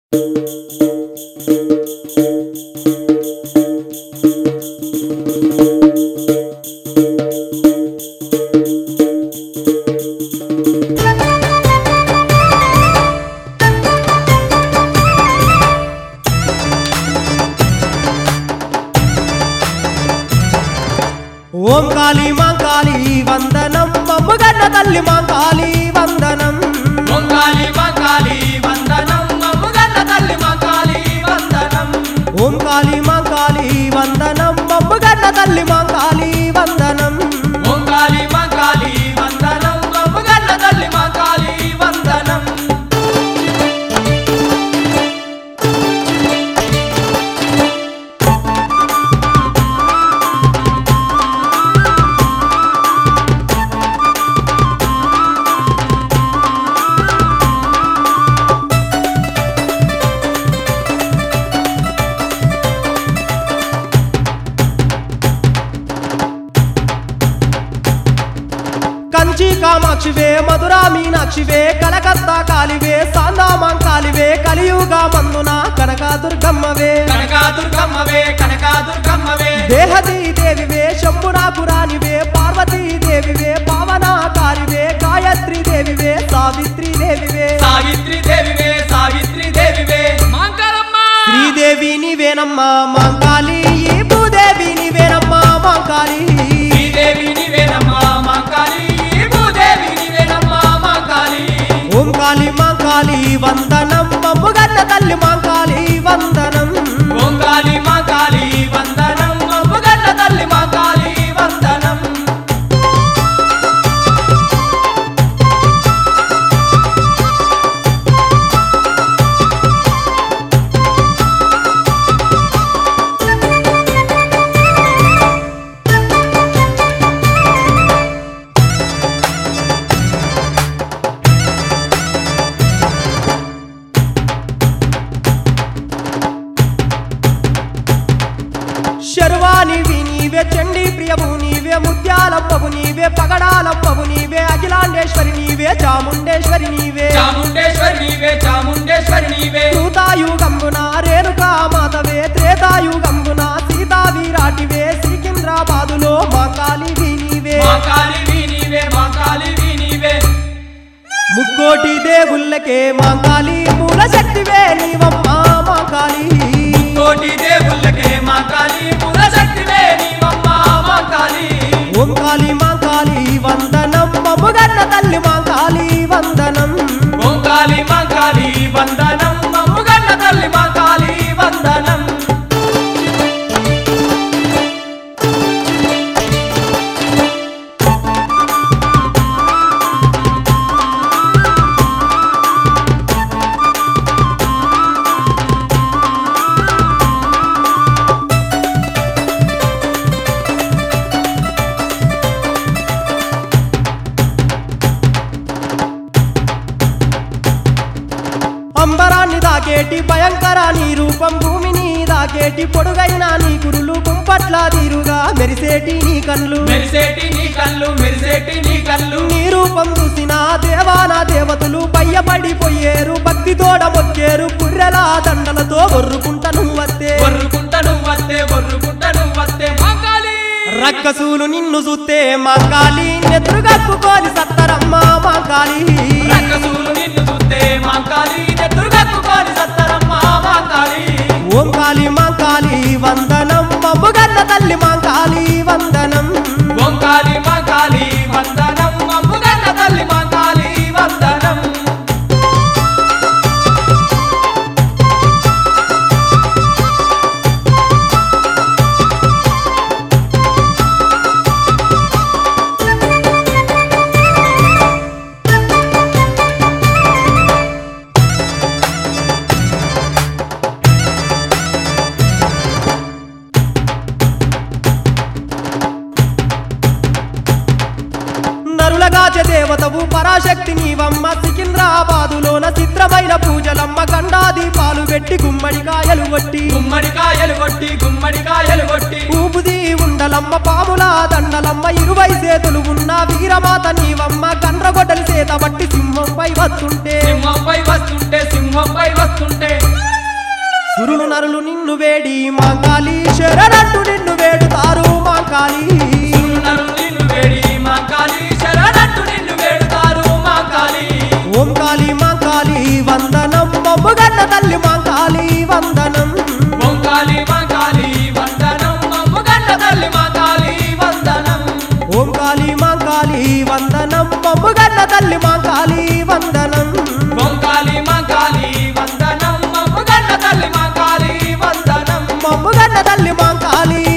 ఓం కాళీ మాంకాళి వందనం మమ్ముగన్న తల్లి మాంకాళి వందనం మంగాలి మంగాలి వందనం మమ్ముగన్న తల్లి మంగాలి వందనం ఓం కాళీ మాంకాళి వందనం మమ్ముగన్న తల్లి మాంకాళి వందనం మంగాలి మంగాలి వందనం మమ్ముగన్న తల్లి మంగాలి వందనం కంచి కామాక్షివే మధురా మీనాక్షివే కలకత్తా కాలివే సాందా మాంకాలివే కలియుగ మందున కనకాదుర్గమ్మవే కనకాదుర్గమ్మవే కనకాదుర్గమ్మవే దేహదీ దేవివే శంభునాపురానివే పార్వతీ దేవివే పావనాకారివే గాయత్రి దేవివే సావిత్రి దేవివే సావిత్రి దేవివే సావిత్రి దేవివే మంగళమ్మ శ్రీదేవి నీవేనమ్మా మాంకాళి ఈ భూదేవి నీవేనమ్మా మాంకాళి శ్రీదేవి నీవేనమ్మా మంగాలి భూదేవి నీవేనమ్మా మంగాలి ఓం కాళి మాంకాళి వందనం మమ్ముగన్న తల్లి మాంకాళి వందనం మంగాలి మంగాలి వందనం మమ్ముగన్న తల్లి మంగాలి వందనం శర్వానివి నీవే చండీ ప్రియము నీవే ముత్యాలమ్మవు నీవే పగడాలమ్మవు నీవే అఖిలాండేశ్వరి నీవే చాముండేశ్వరి నీవే చాముండేశ్వరి నీవే చాముండేశ్వరి నీవే త్రేతాయుగంబున రేణుకా మాతవే త్రేతాయుగంబున సీతా వీరాటివే సికింద్రాబాదులో మాంకాళి నీవే మాంకాలి నీవే మాంకాలి నీవే ముక్కోటి దేవుళ్ళకే మాంకాళి మూల శక్తివే నీవమ్మా మాంకాళి కోటి దేవుళ్ళకే మాంకాలి పురశక్తివే నీవమ్మ మాంకాలి ఓం కాళి మాంకాళి వందనం మమ్ముగన్న తల్లి మాంకాళి వందనం ఓంకాలి మాంకాలి వందనం మమ్ముగన్న తల్లి మాంకాలి వందనం అంబరాన్ని దాకేటి భయంకర నీ రూపం భూమిని దాకేటి పొడుగైన నీ కురులు కుంపట్ల తీరుగా మెరిసేటి నీ కళ్ళు మెరిసేటి నీ కళ్ళు మెరిసేటి నీ కళ్ళు నీ రూపం చూసిన దేవాన దేవతలు భయపడిపోయేరు భక్తి తోడ మొక్కేరు కుర్రెల దండలతో ఒర్రుకుంట నువ్వత్తే ఒర్రుకుంట నువ్వత్తే ఒర్రుకుంట నువ్వత్తే మాంకాలి రక్కసూలు నిన్ను చూస్తే మాంకాలి నెత్రుగక్కుకోని సత్తరమ్మ మాంకాలి రక్కసూలు నిన్ను చూస్తే మాంకాలి నెత్తురుగక్కుకోని సత్తరమ్మ మాంకాలి ఓం కాళి మాంకాలి వందనం మమ్ముగన్న తల్లి మాంకాలి వందనం ఓంకాలి మాంకాలి వందనం మమ్ముగన్న తల్లి మాంకాలి వందనం నరులగాచ దేవతవు పరాశక్తి నీవమ్మ సికింద్రాబాదులోన చిత్రమైన పూజలమ్మ గండాది పాలు పెట్టి గుమ్మడికాయలు కొట్టి గుమ్మడికాయలు కొట్టి గుమ్మడికాయలు కొట్టి ఊపుది ఉండలమ్మ పాముల దండలమ్మ ఇరువై చేతులు ఉన్న వీరమాత నీవమ్మ కండ్రగొడ్డలి చేత బట్టి సింహంపై వస్తుంటే సింహంపై వస్తుంటే సింహంపై వస్తుంటే సురులు నరులు నిన్ను వేడి మాంకాళి శరణట్టు నిన్ను వేడుతారు మాంకాళి నన్ను నిన్ను వేడి మాంకాళి శరణట్టు నిన్ను వేడుతారు మాంకాళి ఓం కాళీ మాంకాళి వందనం మమ్ముగన్న తల్లి మాంకాళి వందనం ఓంకాళి మాంకాళి వందనం మమ్ముగన్న తల్లి మాంకాళి వందనం ఓం కాళీ మాంకాళి వందనం మమ్ముగన్న తల్లి మాంకాళి వందనం ఓంకాళి మాంకాళి వందనం మమ్ముగన్న తల్లి మాంకాళి వందనం మమ్ముగన్న తల్లి మాంకాళి